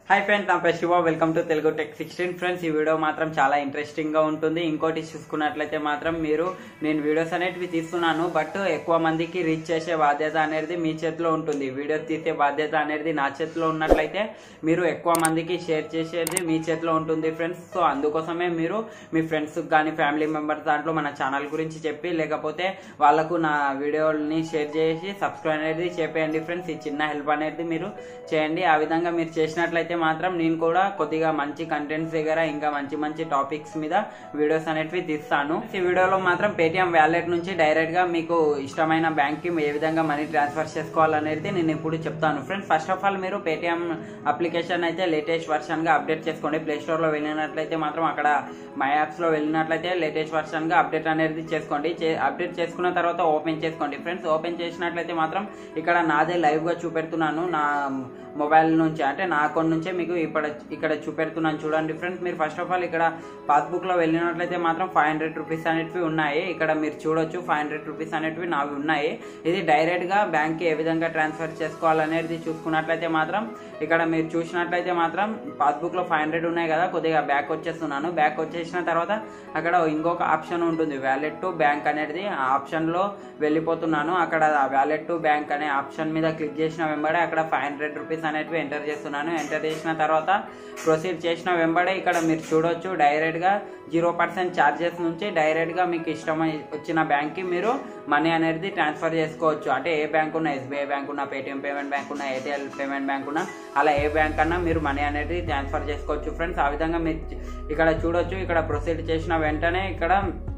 hi friends నా పేరు Shiva welcome to Telugu tech sixteen friends ఈ వీడియో మాత్రం చాలా ఇంట్రెస్టింగ్ గా ఉంటుంది ఇంకోటి చూసుకున్నట్లయితే మాత్రం మీరు నేను వీడియోస్ అనేటివి తీస్తున్నాను బట్ ఎక్కువ మందికి రీచ్ చేసే బాధ్యత అనేది మీ చేతిలో ఉంటుంది వీడియోస్ తీసే బాధ్యత అనేది నా చేతిలో ఉన్నట్లయితే మీరు ఎక్కువ మందికి షేర్ చేసేది మీ చేతిలో ఉంటుంది ఫ్రెండ్స్ సో అందుకోసమే మీరు మీ ఫ్రెండ్స్ కానీ ఫ్యామిలీ మెంబర్స్ దాంట్లో మన ఛానల్ గురించి చెప్పి లేకపోతే వాళ్ళకు నా వీడియోని షేర్ చేసి సబ్స్క్రైబ్ అనేది చేపేయండి ఫ్రెండ్స్ ఈ చిన్న హెల్ప్ అనేది మీరు చేయండి ఆ విధంగా మీరు చేసినట్లయితే మాత్రం నేను కూడా కొద్దిగా మంచి కంటెంట్స్ దగ్గర ఇంకా మంచి మంచి టాపిక్స్ మీద వీడియోస్ అనేటివి తీస్తాను ఈ వీడియోలో మాత్రం పేటిఎం వ్యాలెట్ నుంచి డైరెక్ట్ గా మీకు ఇష్టమైన బ్యాంక్ కి ఏ విధంగా మనీ ట్రాన్స్ఫర్ చేసుకోవాలనేది నేను ఇప్పుడు చెప్తాను ఫ్రెండ్స్ ఫస్ట్ ఆఫ్ ఆల్ మీరు పేటిఎం అప్లికేషన్ అయితే లేటెస్ట్ వర్షన్ గా అప్డేట్ చేసుకోండి ప్లే స్టోర్ లో వెళ్ళినట్లయితే మాత్రం అక్కడ మై యాప్స్ లో వెళ్ళినట్లయితే లేటెస్ట్ వర్షన్ గా అప్డేట్ అనేది చేసుకోండి అప్డేట్ చేసుకున్న తర్వాత ఓపెన్ చేసుకోండి ఫ్రెండ్స్ ఓపెన్ చేసినట్లయితే మాత్రం ఇక్కడ నాదే లైవ్ గా చూపెడుతున్నాను నా మొబైల్ నుంచి అంటే నా అకౌంట్ నుంచే మీకు ఇక్కడ ఇక్కడ చూపెడుతున్నాను చూడండి ఫ్రెండ్స్ మీరు ఫస్ట్ ఆఫ్ ఆల్ ఇక్కడ పాస్బుక్ లో వెళ్ళినట్లయితే మాత్రం ఫైవ్ హండ్రెడ్ రూపీస్ అనేటివి ఉన్నాయి ఇక్కడ మీరు చూడొచ్చు ఫైవ్ హండ్రెడ్ రూపీస్ అనేటివి నావి ఉన్నాయి ఇది డైరెక్ట్ గా బ్యాంక్ కి ఏ విధంగా ట్రాన్స్ఫర్ చేసుకోవాలనేది చూసుకున్నట్లయితే మాత్రం ఇక్కడ మీరు చూసినట్లయితే మాత్రం పాస్బుక్ లో ఫైవ్ హండ్రెడ్ ఉన్నాయి కదా కొద్దిగా బ్యాక్ వచ్చేస్తున్నాను బ్యాక్ వచ్చేసిన తర్వాత అక్కడ ఇంకొక ఆప్షన్ ఉంటుంది వ్యాలెట్ టు బ్యాంక్ అనేది ఆ ఆప్షన్ లో వెళ్ళిపోతున్నాను అక్కడ వ్యాలెట్ టు బ్యాంక్ అనే ఆప్షన్ మీద క్లిక్ చేసిన వెంబడే అక్కడ ఫైవ్ హండ్రెడ్ రూపీస్ అనేటివి ఎంటర్ చేస్తున్నాను ఎంటర్ చేసిన తర్వాత ప్రొసీడ్ చేసిన వెంబడే ఇక్కడ మీరు చూడొచ్చు డైరెక్ట్ గా జీరో పర్సెంట్ ఛార్జెస్ నుంచి డైరెక్ట్ గా మీకు ఇష్టం వచ్చిన బ్యాంక్ కి మీరు మనీ అనేది ట్రాన్స్ఫర్ చేసుకోవచ్చు అంటే ఏ బ్యాంక్ ఉన్నా ఎస్బీఐ బ్యాంక్ ఉన్నా పేటిఎం పేమెంట్ బ్యాంక్ ఉన్నా ఏటీఎల్ పేమెంట్ బ్యాంక్ ఉన్నా అలా ఏ బ్యాంక్ అన్నా మీరు మనీ అనేది ట్రాన్స్ఫర్ చేసుకోవచ్చు ఫ్రెండ్స్ ఆ విధంగా మీరు ఇక్కడ చూడొచ్చు ఇక్కడ ప్రొసీడ్ చేసిన వెంటనే ఇక్కడ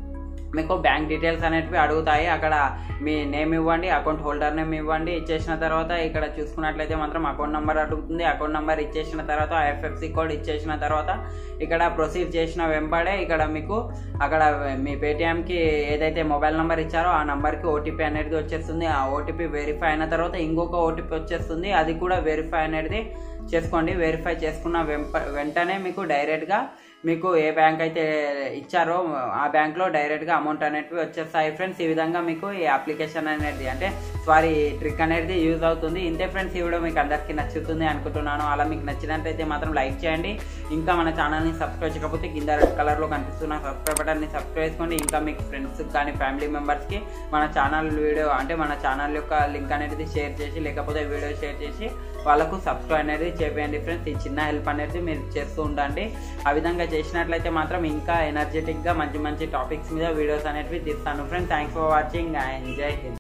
మీకు బ్యాంక్ డీటెయిల్స్ అనేటివి అడుగుతాయి అక్కడ మీ నేమ్ ఇవ్వండి అకౌంట్ హోల్డర్ నేమ్ ఇవ్వండి ఇచ్చేసిన తర్వాత ఇక్కడ చూసుకున్నట్లయితే మాత్రం అకౌంట్ నెంబర్ అడుగుతుంది అకౌంట్ నెంబర్ ఇచ్చేసిన తర్వాత ఐఎఫ్ఎఫ్సి కోడ్ ఇచ్చేసిన తర్వాత ఇక్కడ ప్రొసీడ్ చేసిన వెంబడే ఇక్కడ మీకు అక్కడ మీ పేటిఎంకి ఏదైతే మొబైల్ నెంబర్ ఇచ్చారో ఆ నెంబర్కి ఓటీపీ అనేది వచ్చేస్తుంది ఆ ఓటీపీ వెరిఫై అయిన తర్వాత ఇంకొక ఓటీపీ వచ్చేస్తుంది అది కూడా వెరిఫై అనేది చేసుకోండి వెరిఫై చేసుకున్న వెంటనే మీకు డైరెక్ట్గా మీకు ఏ బ్యాంక్ అయితే ఇచ్చారో ఆ బ్యాంక్ లో డైరెక్ట్ గా అమౌంట్ అనేటివి వచ్చేస్తాయి ఫ్రెండ్స్ ఈ విధంగా మీకు ఈ అప్లికేషన్ అనేది అంటే సారీ ట్రిక్ అనేది యూజ్ అవుతుంది ఇంతే ఫ్రెండ్స్ ఈ వీడియో మీకు అందరికీ నచ్చుతుంది అనుకుంటున్నాను అలా మీకు నచ్చినట్లయితే మాత్రం లైక్ చేయండి ఇంకా మన ఛానల్ ని సబ్స్క్రైబ్ చేయకపోతే కింద రెడ్ కలర్ లో కనిపిస్తున్న సబ్స్క్రైబ్ బటన్ ని సబ్స్క్రైబ్ చేసుకోండి ఇంకా మీకు ఫ్రెండ్స్ కానీ ఫ్యామిలీ మెంబర్స్ కి మన ఛానల్ వీడియో అంటే మన ఛానల్ యొక్క లింక్ అనేది షేర్ చేసి లేకపోతే వీడియో షేర్ చేసి వాళ్ళకు సబ్స్క్రైబ్ అనేది చేయండి ఫ్రెండ్స్ ఈ చిన్న హెల్ప్ అనేది మీరు చేస్తూ ఉండండి ఆ విధంగా చేసినట్లయితే మాత్రం ఇంకా ఎనర్జెటిక్ గా మంచి మంచి టాపిక్స్ మీద వీడియోస్ అనేటివి తీస్తాను friends thanks for watching and జై హింద్